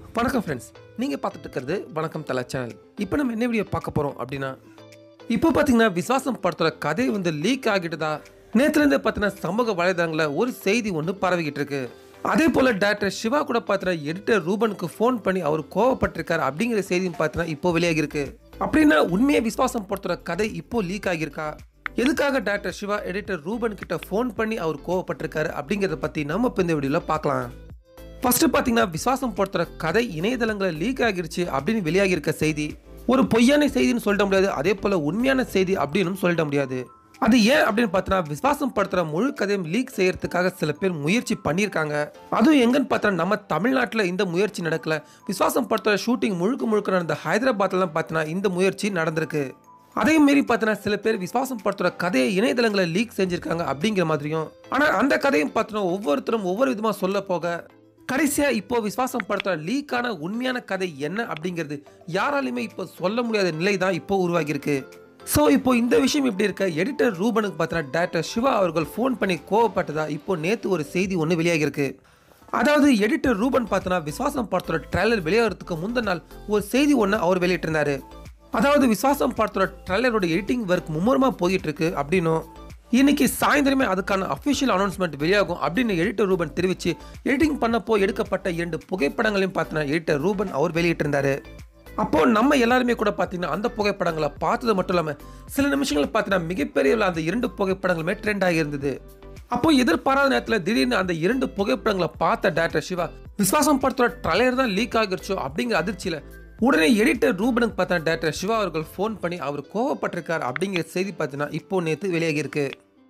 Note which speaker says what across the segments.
Speaker 1: வணக்கம் ஃப்ரெண்ட்ஸ் நீங்கள் பார்த்துட்டு இருக்கிறது வணக்கம் தலா சேனல் இப்போ நம்ம என்ன வீடியோ பார்க்க போகிறோம் அப்படின்னா இப்போ பார்த்தீங்கன்னா விஸ்வாசம் படத்தோட கதை வந்து லீக் ஆகிட்டுதா நேற்றுலேருந்து பார்த்தீங்கன்னா சமூக வலைதளங்களில் ஒரு செய்தி ஒன்று பரவிக்கிட்டு இருக்கு அதே போல் டேரக்டர் சிவா கூட பார்த்தீங்கன்னா எடிட்டர் ரூபனுக்கு ஃபோன் பண்ணி அவர் கோவப்பட்டிருக்காரு அப்படிங்கிற செய்தியும் பார்த்தீங்கன்னா இப்போ வெளியாகிருக்கு அப்படின்னா உண்மையை விஸ்வாசம் படத்தோட கதை இப்போ லீக் ஆகியிருக்கா எதுக்காக டேரக்டர் சிவா எடிட்டர் ரூபன் கிட்ட ஃபோன் பண்ணி அவர் கோவப்பட்டிருக்காரு அப்படிங்கிறத பற்றி நம்ம இப்போ இந்த வீடியோவில் பார்க்கலாம் ஃபர்ஸ்ட் பார்த்தீங்கன்னா விஸ்வாசம் படத்தோட கதை இணையதளங்களில் லீக் ஆகிருச்சு அப்படின்னு வெளியாகி இருக்க செய்தி ஒரு பொய்யான செய்தின்னு சொல்லிட முடியாது அதே போல உண்மையான செய்தி அப்படின்னு சொல்லிட முடியாது அது ஏன் அப்படின்னு பார்த்தோன்னா விஸ்வாசம் படத்துல முழு கதையும் லீக் செய்யறதுக்காக சில பேர் முயற்சி பண்ணியிருக்காங்க அதுவும் எங்கன்னு பார்த்தா நம்ம தமிழ்நாட்டில் இந்த முயற்சி நடக்கல விஸ்வாசம் படத்தோட ஷூட்டிங் முழுக்க முழுக்க நடந்த ஹைதராபாத்ல தான் பார்த்தீங்கன்னா இந்த முயற்சி நடந்திருக்கு அதே மாரி பார்த்தீங்கன்னா சில பேர் விஸ்வாசம் படத்தோட கதையை இணையதளங்களில் லீக் செஞ்சிருக்காங்க அப்படிங்கிற மாதிரியும் ஆனால் அந்த கதையும் பார்த்தோன்னா ஒவ்வொருத்தரும் ஒவ்வொரு விதமாக சொல்ல போக கடைசியா இப்போ விஸ்வாசம் படத்தோட லீக்கான உண்மையான கதை என்ன அப்படிங்கிறது யாராலையுமே இப்போ சொல்ல முடியாத நிலை தான் இப்போ உருவாகியிருக்கு ஸோ இப்போ இந்த விஷயம் இப்படி இருக்க எடிட்டர் ரூபனுக்கு பார்த்தீங்கன்னா டேரக்டர் சிவா அவர்கள் ஃபோன் பண்ணி கோவப்பட்டதா இப்போ நேற்று ஒரு செய்தி ஒன்று வெளியாகியிருக்கு அதாவது எடிட்டர் ரூபன் பார்த்தோன்னா விஸ்வாசம் படத்தோட ட்ரைலர் வெளியாகிறதுக்கு முந்தின நாள் ஒரு செய்தி ஒன்று அவர் வெளியிட்டிருந்தாரு அதாவது விஸ்வாசம் படத்தோட ட்ரைலரோட எடிட்டிங் ஒர்க் மும்முரமாக போயிட்டு இருக்கு அப்படின்னும் இன்னைக்கு சாயந்தரமே அதுக்கான அஃபிஷியல் அனௌன்ஸ்மெண்ட் வெளியாகும் அப்படின்னு எடிட்டர் ரூபன் தெரிவிச்சு எடிட்டிங் பண்ணப்போ எடுக்கப்பட்ட இரண்டு புகைப்படங்களையும் பார்த்தீங்கன்னா எடிட்டர் ரூபன் அவர் வெளியிட்டிருந்தாரு அப்போ நம்ம எல்லாருமே கூட பார்த்தீங்கன்னா அந்த புகைப்படங்களை பார்த்தது மட்டும் இல்லாமல் சில நிமிஷங்கள் பார்த்தீங்கன்னா மிகப்பெரிய அளவுல அந்த இரண்டு புகைப்படங்களுமே ட்ரெண்ட் ஆகியிருந்தது அப்போ எதிர்பாராத நேரத்தில் திடீர்னு அந்த இரண்டு புகைப்படங்களை பார்த்த டேரக்டர் சிவா விஸ்வாசம் படத்தோட ட்ரைலர் தான் லீக் ஆகிருச்சோ அப்படிங்கிற அதிர்ச்சியில் உடனே எடிட்டர் ரூபனுக்கு பார்த்தா டேரக்டர் சிவா அவர்கள் ஃபோன் பண்ணி அவர் கோவப்பட்டிருக்கார் அப்படிங்கிற செய்தி பார்த்தீங்கன்னா இப்போ நேற்று வெளியாகி இருக்கு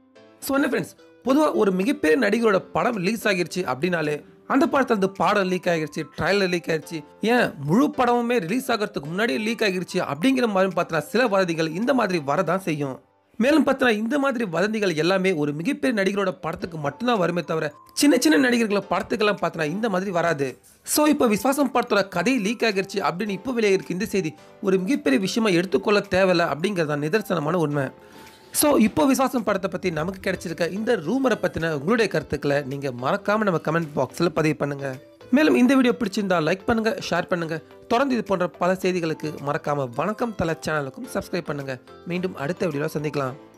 Speaker 1: ஸோ என்ன ஃப்ரெண்ட்ஸ் பொதுவாக ஒரு மிகப்பெரிய நடிகரோட படம் ரிலீஸ் ஆகிருச்சு அப்படின்னாலே அந்த படத்துல இருந்து பாடம் லீக் ஆகிருச்சு ட்ரைலர் லீக் ஆகிருச்சு ஏன் முழு படமுமே ரிலீஸ் ஆகிறதுக்கு முன்னாடியே லீக் ஆகிருச்சு அப்படிங்கிற மாதிரி பார்த்தீங்கன்னா சில வதந்திகள் இந்த மாதிரி வரதான் செய்யும் மேலும் பார்த்தீங்கன்னா இந்த மாதிரி வதந்திகள் எல்லாமே ஒரு மிகப்பெரிய நடிகரோட படத்துக்கு மட்டும்தான் வருமே தவிர சின்ன சின்ன நடிகர்களை படத்துக்கெல்லாம் பார்த்தீங்கன்னா இந்த மாதிரி வராது ஸோ இப்போ விஸ்வாசம் படத்தோட கதை லீக் ஆகிருச்சு அப்படின்னு இப்போ வெளியாகிருக்கு இந்த செய்தி ஒரு மிகப்பெரிய விஷயமா எடுத்துக்கொள்ள தேவையில்ல அப்படிங்கிறது தான் நிதர்சனமான உண்மை ஸோ இப்போ விஸ்வாசம் படத்தை பற்றி நமக்கு கிடைச்சிருக்க இந்த ரூமரை பற்றின உங்களுடைய கருத்துக்களை நீங்கள் மறக்காமல் நம்ம கமெண்ட் பாக்ஸில் பதிவு பண்ணுங்கள் மேலும் இந்த வீடியோ பிடிச்சிருந்தா லைக் பண்ணுங்கள் ஷேர் பண்ணுங்கள் தொடர்ந்து இது போன்ற பல செய்திகளுக்கு மறக்காமல் வணக்கம் தலை சேனலுக்கும் சப்ஸ்கிரைப் பண்ணுங்கள் மீண்டும் அடுத்த வீடியோவில் சந்திக்கலாம்